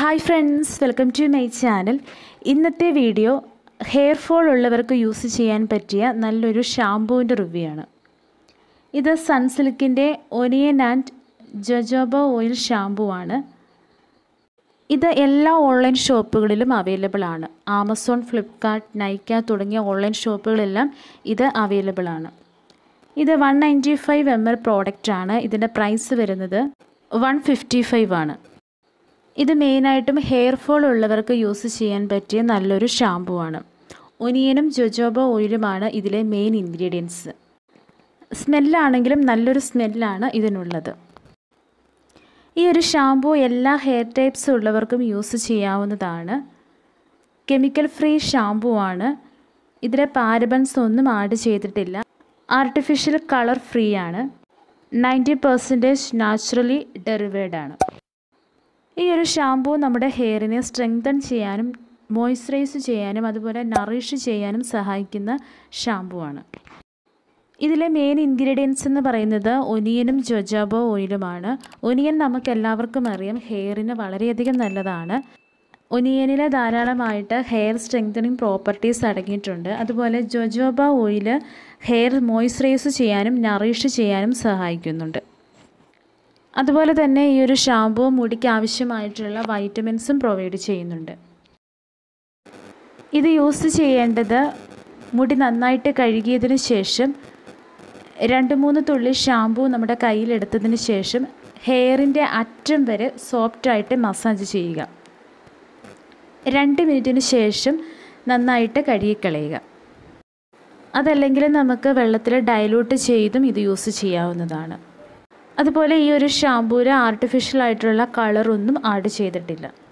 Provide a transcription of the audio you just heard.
hi friends welcome to my channel ഇന്നത്തെ video hair fall ഉള്ളവർക്ക് use ചെയ്യാൻ പറ്റിയ നല്ലൊരു ഷാമ്പൂവിൻ്റെ റിവ്യൂ ആണ് ഇത് സൺസിൽക്കിൻ്റെ onion and jojoba oil shampoo ആണ് ഇത് എല്ലാ ഓൺലൈൻ ഷോപ്പുകളിലും അവൈലബിൾ ആണ് ആമസോൺ ഫ്ലിപ്കാർട്ട് നൈക്ക തുടങ്ങിയ ഓൺലൈൻ ഷോപ്പുകളെല്ലാം ഇത് അവൈലബിൾ ആണ് ഇത് one ninety five M L product ആണ് ഇതിൻ്റെ പ്രൈസ് വരുന്നത് വൺ ഫിഫ്റ്റി ഫൈവ് ആണ് ഇത് മെയിനായിട്ടും ഹെയർ ഫോൾ ഉള്ളവർക്ക് യൂസ് ചെയ്യാൻ പറ്റിയ നല്ലൊരു ഷാമ്പൂ ആണ് ഒനിയനും ജൊജോബ ഓയിലുമാണ് ഇതിലെ മെയിൻ ഇൻഗ്രീഡിയൻസ് സ്മെല്ലാണെങ്കിലും നല്ലൊരു സ്മെല്ലാണ് ഇതിനുള്ളത് ഈ ഒരു ഷാമ്പൂ എല്ലാ ഹെയർ ടൈപ്സ് ഉള്ളവർക്കും യൂസ് ചെയ്യാവുന്നതാണ് കെമിക്കൽ ഫ്രീ ഷാമ്പൂ ആണ് ഇതിലെ പാരബൻസ് ഒന്നും ആഡ് ചെയ്തിട്ടില്ല ആർട്ടിഫിഷ്യൽ കളർ ഫ്രീ ആണ് നയൻറ്റി പെർസെൻറ്റേജ് നാച്ചുറലി ഡെറിവേഡ് ആണ് ഈ ഒരു ഷാമ്പൂ നമ്മുടെ ഹെയറിനെ സ്ട്രെങ്തൻ ചെയ്യാനും മോയ്സ്ചറൈസ് ചെയ്യാനും അതുപോലെ നറിഷ് ചെയ്യാനും സഹായിക്കുന്ന ഷാമ്പൂ ആണ് ഇതിലെ മെയിൻ ഇൻഗ്രീഡിയൻസ് എന്ന് പറയുന്നത് ഒനിയനും ജൊജാബോ ഓയിലുമാണ് ഒനിയൻ നമുക്ക് എല്ലാവർക്കും അറിയാം ഹെയറിന് വളരെയധികം നല്ലതാണ് ഒനിയനിൽ ധാരാളമായിട്ട് ഹെയർ സ്ട്രെങ്തനിങ് പ്രോപ്പർട്ടീസ് അടങ്ങിയിട്ടുണ്ട് അതുപോലെ ജൊജോബ ഓയിൽ ഹെയർ മോയ്സ്ചറൈസ് ചെയ്യാനും നറിഷ് ചെയ്യാനും സഹായിക്കുന്നുണ്ട് അതുപോലെ തന്നെ ഈ ഒരു ഷാമ്പൂ മുടിക്ക് ആവശ്യമായിട്ടുള്ള വൈറ്റമിൻസും പ്രൊവൈഡ് ചെയ്യുന്നുണ്ട് ഇത് യൂസ് ചെയ്യേണ്ടത് മുടി നന്നായിട്ട് കഴുകിയതിന് ശേഷം രണ്ട് മൂന്ന് തുള്ളി ഷാമ്പൂ നമ്മുടെ കയ്യിലെടുത്തതിന് ശേഷം ഹെയറിൻ്റെ അറ്റം വരെ സോഫ്റ്റായിട്ട് മസാജ് ചെയ്യുക രണ്ട് മിനിറ്റിന് ശേഷം നന്നായിട്ട് കഴുകിക്കളയുക അതല്ലെങ്കിൽ നമുക്ക് വെള്ളത്തിൽ ഡൈലൂട്ട് ചെയ്തും ഇത് യൂസ് ചെയ്യാവുന്നതാണ് അതുപോലെ ഈ ഒരു ഷാമ്പൂവിൽ ആർട്ടിഫിഷ്യൽ ആയിട്ടുള്ള കളറൊന്നും ആഡ് ചെയ്തിട്ടില്ല